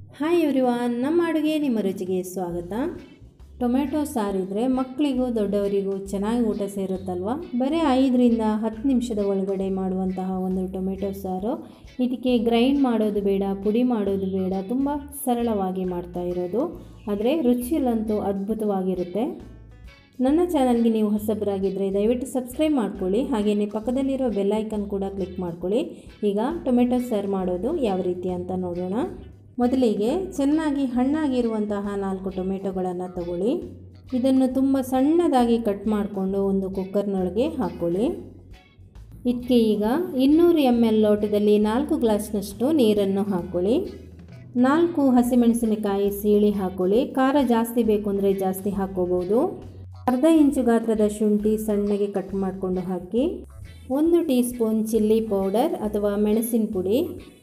hi everyone ನಮ್ಮ ಅಡುಗೆ ನಿಮ್ಮ ರುಚಿಗೆ ಸ್ವಾಗತ ಟೊಮೆಟೊ ಸಾರಿದ್ರೆ ಮಕ್ಕಳಿಗೂ ದೊಡ್ಡವರಿಗೂ ಚೆನ್ನಾಗಿ ಊಟ ಸೇರುತ್ತಲ್ವ ಬರೀ ಐದರಿಂದ ಹತ್ತು ನಿಮಿಷದ ಒಳಗಡೆ ಮಾಡುವಂತಹ ಒಂದು ಟೊಮೆಟೊ ಸಾರು ಇದಕ್ಕೆ ಗ್ರೈಂಡ್ ಮಾಡೋದು ಬೇಡ ಪುಡಿ ಮಾಡೋದು ಬೇಡ ತುಂಬ ಸರಳವಾಗಿ ಮಾಡ್ತಾ ಇರೋದು ಆದರೆ ರುಚಿಯಲ್ಲಂತೂ ಅದ್ಭುತವಾಗಿರುತ್ತೆ ನನ್ನ ಚಾನಲ್ಗೆ ನೀವು ಹೊಸಬರಾಗಿದ್ದರೆ ದಯವಿಟ್ಟು ಸಬ್ಸ್ಕ್ರೈಬ್ ಮಾಡ್ಕೊಳ್ಳಿ ಹಾಗೆಯೇ ಪಕ್ಕದಲ್ಲಿರೋ ಬೆಲ್ಲೈಕನ್ ಕೂಡ ಕ್ಲಿಕ್ ಮಾಡ್ಕೊಳ್ಳಿ ಈಗ ಟೊಮೆಟೊ ಸಾರು ಮಾಡೋದು ಯಾವ ರೀತಿ ಅಂತ ನೋಡೋಣ ಮೊದಲಿಗೆ ಚೆನ್ನಾಗಿ ಹಣ್ಣಾಗಿರುವಂತಹ ನಾಲ್ಕು ಟೊಮೆಟೊಗಳನ್ನು ತಗೊಳ್ಳಿ ಇದನ್ನು ತುಂಬ ಸಣ್ಣದಾಗಿ ಕಟ್ ಮಾಡಿಕೊಂಡು ಒಂದು ಕುಕ್ಕರ್ನೊಳಗೆ ಹಾಕ್ಕೊಳ್ಳಿ ಇದಕ್ಕೆ ಈಗ ಇನ್ನೂರು ಎಮ್ ಎಲ್ ಲೋಟದಲ್ಲಿ ನಾಲ್ಕು ಗ್ಲಾಸ್ನಷ್ಟು ನೀರನ್ನು ಹಾಕ್ಕೊಳ್ಳಿ ನಾಲ್ಕು ಹಸಿಮೆಣಸಿನಕಾಯಿ ಸೀಳಿ ಹಾಕ್ಕೊಳ್ಳಿ ಖಾರ ಜಾಸ್ತಿ ಬೇಕು ಅಂದರೆ ಜಾಸ್ತಿ ಹಾಕ್ಕೋಬೋದು ಅರ್ಧ ಇಂಚು ಗಾತ್ರದ ಶುಂಠಿ ಸಣ್ಣಗೆ ಕಟ್ ಮಾಡಿಕೊಂಡು ಹಾಕಿ ಒಂದು ಟೀ ಸ್ಪೂನ್ ಚಿಲ್ಲಿ ಪೌಡರ್ ಅಥವಾ ಮೆಣಸಿನ ಪುಡಿ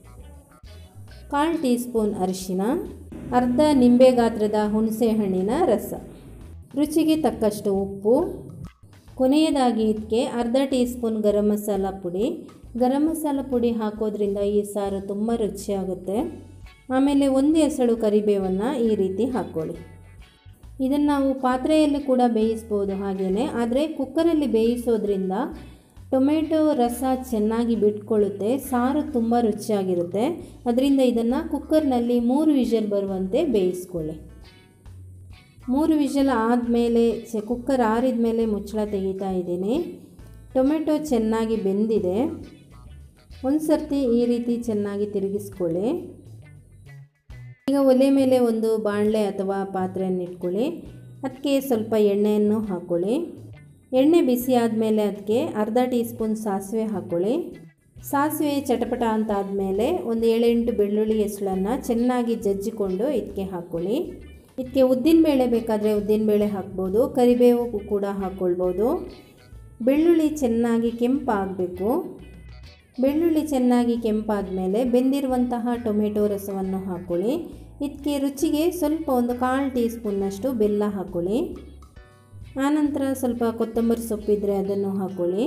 ಕಾಲು ಟೀ ಸ್ಪೂನ್ ಅರಿಶಿನ ಅರ್ಧ ನಿಂಬೆ ಗಾತ್ರದ ಹುಣಸೆ ಹಣ್ಣಿನ ರಸ ರುಚಿಗೆ ತಕ್ಕಷ್ಟು ಉಪ್ಪು ಕೊನೆಯದಾಗಿ ಇದಕ್ಕೆ ಅರ್ಧ ಟೀ ಸ್ಪೂನ್ ಗರಂ ಮಸಾಲ ಪುಡಿ ಗರಂ ಮಸಾಲ ಪುಡಿ ಹಾಕೋದ್ರಿಂದ ಈ ಸಾರು ತುಂಬ ರುಚಿಯಾಗುತ್ತೆ ಆಮೇಲೆ ಒಂದು ಎಸಳು ಕರಿಬೇವನ್ನು ಈ ರೀತಿ ಹಾಕ್ಕೊಳ್ಳಿ ಇದನ್ನು ನಾವು ಪಾತ್ರೆಯಲ್ಲಿ ಕೂಡ ಬೇಯಿಸ್ಬೋದು ಹಾಗೆಯೇ ಆದರೆ ಕುಕ್ಕರಲ್ಲಿ ಬೇಯಿಸೋದ್ರಿಂದ ಟೊಮೆಟೊ ರಸ ಚೆನ್ನಾಗಿ ಬಿಟ್ಕೊಳ್ಳುತ್ತೆ ಸಾರು ತುಂಬ ರುಚಿಯಾಗಿರುತ್ತೆ ಅದರಿಂದ ಇದನ್ನು ಕುಕ್ಕರ್ನಲ್ಲಿ ಮೂರು ವಿಷಲ್ ಬರುವಂತೆ ಬೇಯಿಸ್ಕೊಳ್ಳಿ ಮೂರು ವಿಷಲ್ ಆದಮೇಲೆ ಚೆ ಕುಕ್ಕರ್ ಆರಿದ ಮೇಲೆ ಮುಚ್ಚಳ ತೆಗಿತಾ ಇದ್ದೀನಿ ಟೊಮೆಟೊ ಚೆನ್ನಾಗಿ ಬೆಂದಿದೆ ಒಂದು ಸರ್ತಿ ಈ ರೀತಿ ಚೆನ್ನಾಗಿ ತಿರುಗಿಸ್ಕೊಳ್ಳಿ ಈಗ ಒಲೆ ಮೇಲೆ ಒಂದು ಬಾಣಲೆ ಅಥವಾ ಪಾತ್ರೆಯನ್ನು ಇಟ್ಕೊಳ್ಳಿ ಅದಕ್ಕೆ ಸ್ವಲ್ಪ ಎಣ್ಣೆಯನ್ನು ಹಾಕ್ಕೊಳ್ಳಿ ಎಣ್ಣೆ ಬಿಸಿ ಆದಮೇಲೆ ಅದಕ್ಕೆ ಅರ್ಧ ಟೀ ಸ್ಪೂನ್ ಸಾಸಿವೆ ಹಾಕ್ಕೊಳ್ಳಿ ಸಾಸಿವೆ ಚಟಪಟ ಅಂತ ಆದಮೇಲೆ ಒಂದು ಏಳೆಂಟು ಬೆಳ್ಳುಳ್ಳಿ ಹೆಸಳನ್ನು ಚೆನ್ನಾಗಿ ಜಜ್ಜಿಕೊಂಡು ಇದಕ್ಕೆ ಹಾಕ್ಕೊಳ್ಳಿ ಇದಕ್ಕೆ ಉದ್ದಿನಬೇಳೆ ಬೇಕಾದರೆ ಉದ್ದಿನಬೇಳೆ ಹಾಕ್ಬೋದು ಕರಿಬೇವು ಕೂಡ ಹಾಕ್ಕೊಳ್ಬೋದು ಬೆಳ್ಳುಳ್ಳಿ ಚೆನ್ನಾಗಿ ಕೆಂಪಾಗಬೇಕು ಬೆಳ್ಳುಳ್ಳಿ ಚೆನ್ನಾಗಿ ಕೆಂಪಾದ ಮೇಲೆ ಬೆಂದಿರುವಂತಹ ಟೊಮೆಟೊ ರಸವನ್ನು ಹಾಕ್ಕೊಳ್ಳಿ ಇದಕ್ಕೆ ರುಚಿಗೆ ಸ್ವಲ್ಪ ಒಂದು ಕಾಲು ಟೀ ಸ್ಪೂನ್ನಷ್ಟು ಬೆಲ್ಲ ಹಾಕ್ಕೊಳ್ಳಿ ಆನಂತರ ಸ್ವಲ್ಪ ಕೊತ್ತಂಬರಿ ಸೊಪ್ಪಿದ್ರೆ ಅದನ್ನು ಹಾಕ್ಕೊಳ್ಳಿ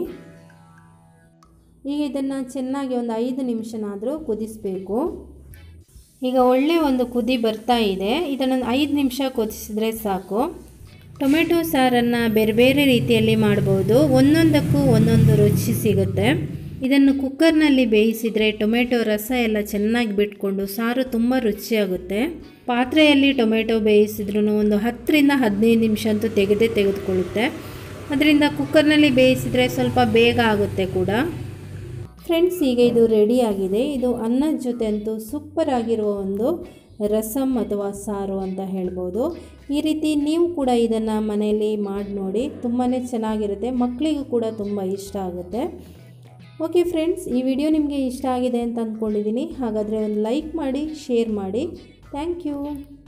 ಈಗ ಇದನ್ನು ಚೆನ್ನಾಗಿ ಒಂದು ಐದು ನಿಮಿಷನಾದರೂ ಕುದಿಸಬೇಕು ಈಗ ಒಳ್ಳೆ ಒಂದು ಕುದಿ ಬರ್ತಾ ಇದೆ ಇದನ್ನು ಐದು ನಿಮಿಷ ಕುದಿಸಿದ್ರೆ ಸಾಕು ಟೊಮೆಟೊ ಸಾರನ್ನು ಬೇರೆ ಬೇರೆ ರೀತಿಯಲ್ಲಿ ಮಾಡ್ಬೋದು ಒಂದೊಂದಕ್ಕೂ ಒಂದೊಂದು ರುಚಿ ಸಿಗುತ್ತೆ ಇದನ್ನು ಕುಕ್ಕರ್ನಲ್ಲಿ ಬೇಯಿಸಿದರೆ ಟೊಮೆಟೊ ರಸ ಎಲ್ಲ ಚೆನ್ನಾಗಿ ಬಿಟ್ಕೊಂಡು ಸಾರು ತುಂಬ ರುಚಿಯಾಗುತ್ತೆ ಪಾತ್ರೆಯಲ್ಲಿ ಟೊಮೆಟೊ ಬೇಯಿಸಿದ್ರೂ ಒಂದು ಹತ್ತರಿಂದ ಹದಿನೈದು ನಿಮಿಷ ಅಂತೂ ತೆಗೆದೇ ತೆಗೆದುಕೊಳ್ಳುತ್ತೆ ಅದರಿಂದ ಕುಕ್ಕರ್ನಲ್ಲಿ ಬೇಯಿಸಿದರೆ ಸ್ವಲ್ಪ ಬೇಗ ಆಗುತ್ತೆ ಕೂಡ ಫ್ರೆಂಡ್ಸ್ ಈಗ ಇದು ರೆಡಿಯಾಗಿದೆ ಇದು ಅನ್ನದ ಜೊತೆ ಅಂತೂ ಸೂಪರ್ ಆಗಿರುವ ಒಂದು ರಸಮ್ ಅಥವಾ ಸಾರು ಅಂತ ಹೇಳ್ಬೋದು ಈ ರೀತಿ ನೀವು ಕೂಡ ಇದನ್ನು ಮನೆಯಲ್ಲಿ ಮಾಡಿ ನೋಡಿ ತುಂಬಾ ಚೆನ್ನಾಗಿರುತ್ತೆ ಮಕ್ಕಳಿಗೂ ಕೂಡ ತುಂಬ ಇಷ್ಟ ಆಗುತ್ತೆ ಓಕೆ ಫ್ರೆಂಡ್ಸ್ ಈ ವಿಡಿಯೋ ನಿಮಗೆ ಇಷ್ಟ ಆಗಿದೆ ಅಂತ ಅಂದ್ಕೊಂಡಿದ್ದೀನಿ ಹಾಗಾದರೆ ಒಂದು ಲೈಕ್ ಮಾಡಿ ಶೇರ್ ಮಾಡಿ ಥ್ಯಾಂಕ್ ಯು